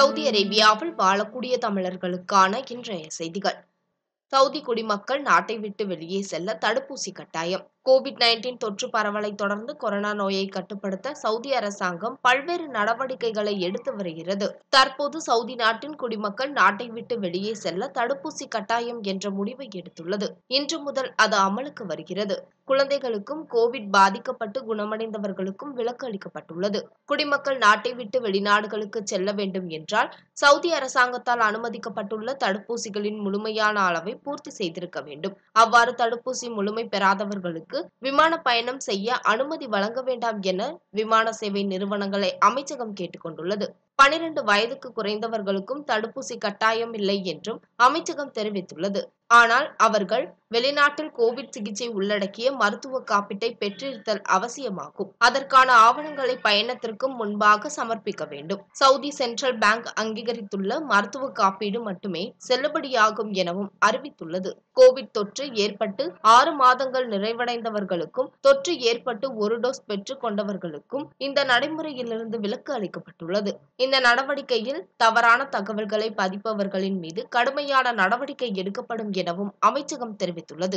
Saudi அரேபியாவில் வாழக்கூடிய தமிழர்களுக்கான இன்றைய செய்திகள் சவுதி குடிமக்கள் நாட்டை விட்டு வெளியே செல்ல தடுப்பூசி கட்டாயம் கோவிட் நைன்டீன் தொற்று பரவலை தொடர்ந்து கொரோனா நோயை கட்டுப்படுத்த சவுதி அரசாங்கம் பல்வேறு நடவடிக்கைகளை எடுத்து வருகிறது தற்போது சவுதி நாட்டின் குடிமக்கள் நாட்டை விட்டு வெளியே செல்ல தடுப்பூசி கட்டாயம் என்ற முடிவை எடுத்துள்ளது இன்று முதல் அது அமலுக்கு வருகிறது குழந்தைகளுக்கும் கோவிட் பாதிக்கப்பட்டு குணமடைந்தவர்களுக்கும் விலக்கு அளிக்கப்பட்டுள்ளது குடிமக்கள் நாட்டை விட்டு வெளிநாடுகளுக்கு செல்ல வேண்டும் என்றால் சவுதி அரசாங்கத்தால் அனுமதிக்கப்பட்டுள்ள தடுப்பூசிகளின் முழுமையான அளவை பூர்த்தி செய்திருக்க வேண்டும் அவ்வாறு தடுப்பூசி முழுமை பெறாதவர்களுக்கு விமான பயணம் செய்ய அனுமதி வழங்க வேண்டாம் என விமான சேவை நிறுவனங்களை அமைச்சகம் கேட்டுக்கொண்டுள்ளது பனிரெண்டு வயதுக்கு குறைந்தவர்களுக்கும் தடுப்பூசி கட்டாயம் இல்லை என்றும் அமைச்சகம் தெரிவித்துள்ளது ஆனால் அவர்கள் வெளிநாட்டில் கோவிட் சிகிச்சை உள்ளடக்கிய மருத்துவ காப்பீட்டை பெற்றிருத்தல் அவசியமாகும் அதற்கான ஆவணங்களை பயணத்திற்கு முன்பாக சமர்ப்பிக்க வேண்டும் சவுதி சென்ட்ரல் பேங்க் அங்கீகரித்துள்ள மருத்துவ காப்பீடு மட்டுமே செல்லுபடியாகும் எனவும் அறிவித்துள்ளது கோவிட் தொற்று ஏற்பட்டு ஆறு மாதங்கள் நிறைவடைந்தவர்களுக்கும் தொற்று ஏற்பட்டு ஒரு டோஸ் பெற்றுக் கொண்டவர்களுக்கும் இந்த நடைமுறையிலிருந்து விலக்கு அளிக்கப்பட்டுள்ளது இந்த நடவடிக்கையில் தவறான தகவல்களை பதிப்பவர்களின் மீது கடுமையான நடவடிக்கை எடுக்கப்படும் எனவும் அமைச்சகம் தெரிவித்துள்ளது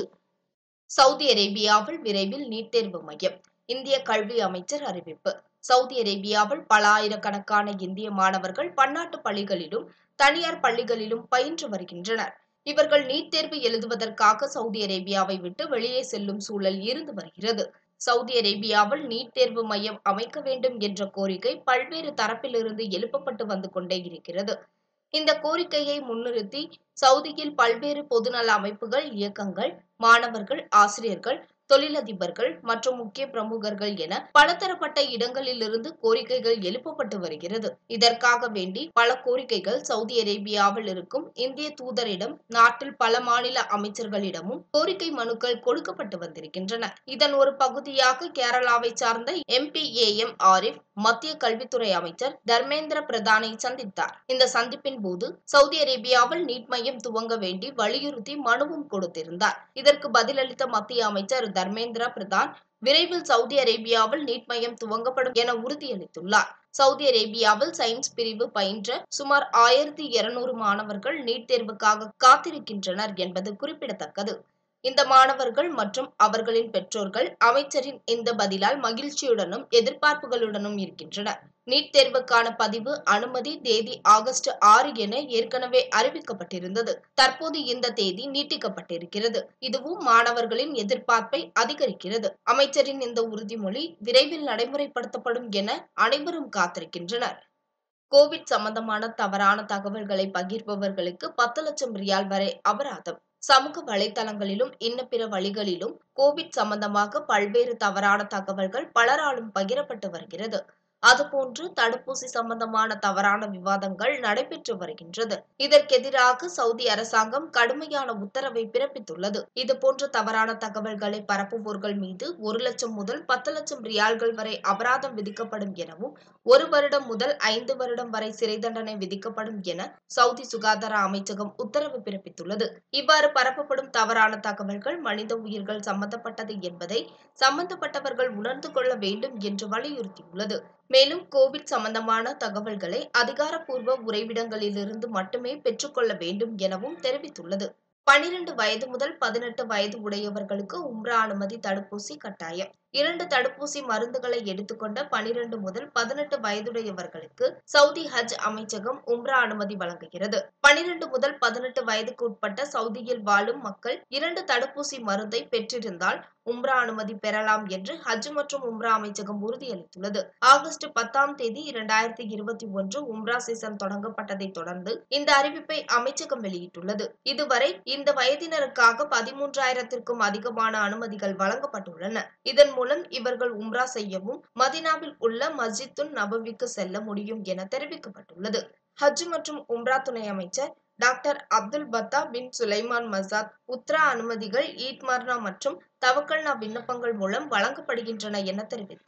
சவுதி அரேபியாவில் விரைவில் நீட் தேர்வு மையம் இந்திய கல்வி அமைச்சர் அறிவிப்பு சவுதி அரேபியாவில் பல ஆயிரக்கணக்கான இந்திய மாணவர்கள் பன்னாட்டு பள்ளிகளிலும் தனியார் பள்ளிகளிலும் பயின்று வருகின்றனர் இவர்கள் நீட் தேர்வு எழுதுவதற்காக சவுதி அரேபியாவை விட்டு வெளியே செல்லும் சூழல் இருந்து வருகிறது சவுதி அரேபியாவில் நீட் தேர்வு மையம் அமைக்க வேண்டும் என்ற கோரிக்கை பல்வேறு தரப்பிலிருந்து எழுப்பப்பட்டு வந்து கொண்டே இருக்கிறது இந்த கோரிக்கையை முன்னிறுத்தி சவுதியில் பல்வேறு பொதுநல அமைப்புகள் இயக்கங்கள் மாணவர்கள் ஆசிரியர்கள் தொழிலதிபர்கள் மற்றும் முக்கிய பிரமுகர்கள் என பலதரப்பட்ட இடங்களிலிருந்து கோரிக்கைகள் எழுப்பப்பட்டு வருகிறது இதற்காக வேண்டி பல கோரிக்கைகள் சவுதி அரேபியாவில் இருக்கும் இந்திய தூதரிடம் நாட்டில் பல மாநில அமைச்சர்களிடமும் கோரிக்கை மனுக்கள் கொடுக்கப்பட்டு வந்திருக்கின்றன இதன் ஒரு பகுதியாக கேரளாவை சார்ந்த எம்பி ஏ எம் ஆரிஃப் மத்திய கல்வித்துறை அமைச்சர் தர்மேந்திர பிரதானை சந்தித்தார் இந்த சந்திப்பின் போது சவுதி அரேபியாவில் நீட் மையம் துவங்க வேண்டி வலியுறுத்தி மனுவும் கொடுத்திருந்தார் இதற்கு பதிலளித்த மத்திய அமைச்சர் தர்மேந்திர பிரதான் விரைவில் சவுதி அரேபியாவில் நீட் மையம் துவங்கப்படும் என உறுதியளித்துள்ளார் சவுதி அரேபியாவில் சயின்ஸ் பிரிவு பயின்ற சுமார் ஆயிரத்தி இருநூறு மாணவர்கள் நீட் தேர்வுக்காக காத்திருக்கின்றனர் என்பது குறிப்பிடத்தக்கது இந்த மாணவர்கள் மற்றும் அவர்களின் பெற்றோர்கள் அமைச்சரின் இந்த பதிலால் மகிழ்ச்சியுடனும் எதிர்பார்ப்புகளுடனும் இருக்கின்றனர் நீட் தேர்வுக்கான பதிவு அனுமதி தேதி ஆகஸ்ட் ஆறு என ஏற்கனவே அறிவிக்கப்பட்டிருந்தது தற்போது இந்த தேதி நீட்டிக்கப்பட்டிருக்கிறது இதுவும் மாணவர்களின் எதிர்பார்ப்பை அதிகரிக்கிறது அமைச்சரின் இந்த உறுதிமொழி விரைவில் நடைமுறைப்படுத்தப்படும் என அனைவரும் காத்திருக்கின்றனர் கோவிட் சம்பந்தமான தவறான தகவல்களை பகிர்பவர்களுக்கு பத்து லட்சம் ரியால் வரை அபராதம் சமூக வலைதளங்களிலும் இன்ன பிற வழிகளிலும் கோவிட் சம்பந்தமாக பல்வேறு தவறான தகவல்கள் பலராலும் பகிரப்பட்டு வருகிறது அதுபோன்று தடுப்பூசி சம்பந்தமான தவறான விவாதங்கள் நடைபெற்று வருகின்றது இதற்கெதிராக சவுதி அரசாங்கம் கடுமையான உத்தரவை பிறப்பித்துள்ளது இதுபோன்ற தவறான தகவல்களை பரப்புவோர்கள் மீது ஒரு லட்சம் முதல் பத்து லட்சம் ரியால்கள் வரை அபராதம் விதிக்கப்படும் எனவும் ஒரு வருடம் முதல் ஐந்து வருடம் வரை சிறை தண்டனை விதிக்கப்படும் என சவுதி சுகாதார அமைச்சகம் உத்தரவு பிறப்பித்துள்ளது இவ்வாறு பரப்பப்படும் தவறான தகவல்கள் மனித உயிர்கள் சம்பந்தப்பட்டது என்பதை சம்பந்தப்பட்டவர்கள் உணர்ந்து கொள்ள வேண்டும் என்று வலியுறுத்தியுள்ளது மேலும் கோவிட் சம்பந்தமான தகவல்களை அதிகாரப்பூர்வ உறைவிடங்களிலிருந்து மட்டுமே பெற்றுக்கொள்ள வேண்டும் எனவும் தெரிவித்துள்ளது பனிரெண்டு வயது முதல் பதினெட்டு வயது உடையவர்களுக்கு உம்ரா அனுமதி தடுப்பூசி கட்டாயம் இரண்டு தடுப்பூசி மருந்துகளை எடுத்துக்கொண்ட பனிரெண்டு முதல் பதினெட்டு வயதுடையவர்களுக்கு சவுதி ஹஜ் அமைச்சகம் உம்ரா அனுமதி வழங்குகிறது பனிரெண்டு முதல் பதினெட்டு வயதுக்கு உட்பட்ட சவுதியில் வாழும் மக்கள் இரண்டு தடுப்பூசி மருந்தை பெற்றிருந்தால் உம்ரா அனுமதி பெறலாம் என்று ஹஜ் மற்றும் உம்ரா அமைச்சகம் உறுதியளித்துள்ளது ஆகஸ்ட் பத்தாம் தேதி இரண்டாயிரத்தி இருபத்தி ஒன்று உம்ரா சீசன் தொடங்கப்பட்டதை தொடர்ந்து இந்த அறிவிப்பை அமைச்சகம் வெளியிட்டுள்ளது இதுவரை இந்த வயதினருக்காக பதிமூன்றாயிரத்திற்கும் அதிகமான அனுமதிகள் வழங்கப்பட்டுள்ளன இதன் மூலம் இவர்கள் உம்ரா செய்யவும் மதினாவில் உள்ள மஸ்ஜித்துன் நபவிக்கு செல்ல முடியும் என தெரிவிக்கப்பட்டுள்ளது ஹஜ் மற்றும் உம்ரா துணை அமைச்சர் டாக்டர் அப்துல் பத்தா பின் சுலைமான் மசாத் உத்ரா அனுமதிகள் ஈத் மர்னா மற்றும் தவக்கல்னா விண்ணப்பங்கள் மூலம் வழங்கப்படுகின்றன என தெரிவித்தார்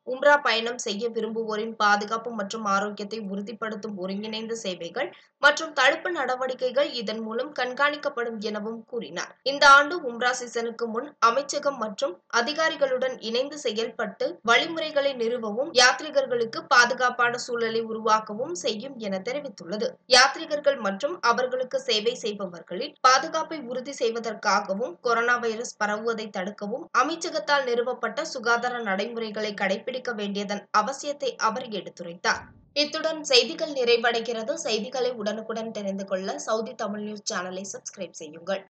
உம்ரா பயணம் செய்ய விரும்புவோரின் பாதுகாப்பு மற்றும் ஆரோக்கியத்தை உறுதிப்படுத்தும் ஒருங்கிணைந்த சேவைகள் மற்றும் தடுப்பு நடவடிக்கைகள் இதன் மூலம் கண்காணிக்கப்படும் எனவும் கூறினார் இந்த ஆண்டு உம்ரா சீசனுக்கு முன் அமைச்சகம் மற்றும் அதிகாரிகளுடன் இணைந்து செயல்பட்டு வழிமுறைகளை நிறுவவும் யாத்ரிகர்களுக்கு பாதுகாப்பான சூழலை உருவாக்கவும் செய்யும் என தெரிவித்துள்ளது யாத்ரிகர்கள் மற்றும் அவர்களுக்கு சேவை செய்பவர்களின் பாதுகாப்பை உறுதி செய்வதற்காகவும் கொரோனா வைரஸ் பரவுவதை தடுக்கவும் அமைச்சகத்தால் நிறுவப்பட்ட சுகாதார நடைமுறைகளை கடைபிடிக்க வேண்டியதன் அவசியத்தை அவர் எடுத்துரைத்தார் இத்துடன் செய்திகள் நிறைவடைகிறது செய்திகளை உடனுக்குடன் தெரிந்து கொள்ள சவுதி தமிழ் நியூஸ் சேனலை சப்ஸ்கிரைப் செய்யுங்கள்